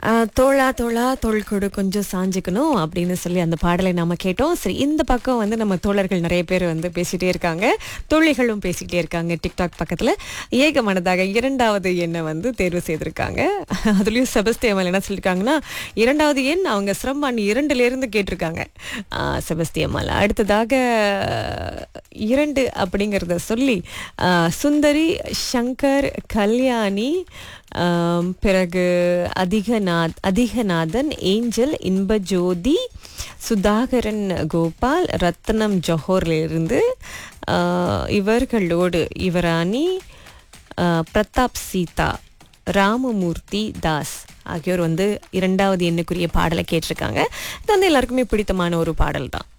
ஆஹ், தோளா தோளா தோள் கொடு கொஞ்சம் சாஞ்சுக்கணும் அப்படின்னு சொல்லி அந்த பாடலை நாம கேட்டோம் சரி இந்த பக்கம் வந்து நம்ம தோழர்கள் நிறைய பேர் வந்து பேசிட்டே இருக்காங்க தோழிகளும் பேசிக்கிட்டே இருக்காங்க டிக்டாக் பக்கத்துல ஏக மனதாக இரண்டாவது எண்ணை வந்து தேர்வு செய்திருக்காங்க அதுலயும் செபஸ்தியமல் என்ன சொல்லியிருக்காங்கன்னா இரண்டாவது எண் அவங்க சிரம்பான் இரண்டுல இருந்து கேட்டிருக்காங்க ஆஹ், செபஸ்தியம்மாள் அடுத்ததாக இரண்டு அப்படிங்கிறத சொல்லி ஆஹ், சுந்தரி சங்கர் கல்யாணி ஆம், பிறகு அதிகநாத் அதிகநாதன் ஏஞ்சல் இன்பஜோதி சுதாகரன் கோபால் ரத்னம் ஜொஹோர்லேருந்து ஆஹ், இவர்களோடு இவராணி ஆஹ், பிரதாப் சீதா ராமமூர்த்தி தாஸ் ஆகியோர் வந்து இரண்டாவது எண்ணுக்குரிய பாடலை கேட்டிருக்காங்க இது வந்து எல்லாருக்குமே பிடித்தமான ஒரு பாடல் தான்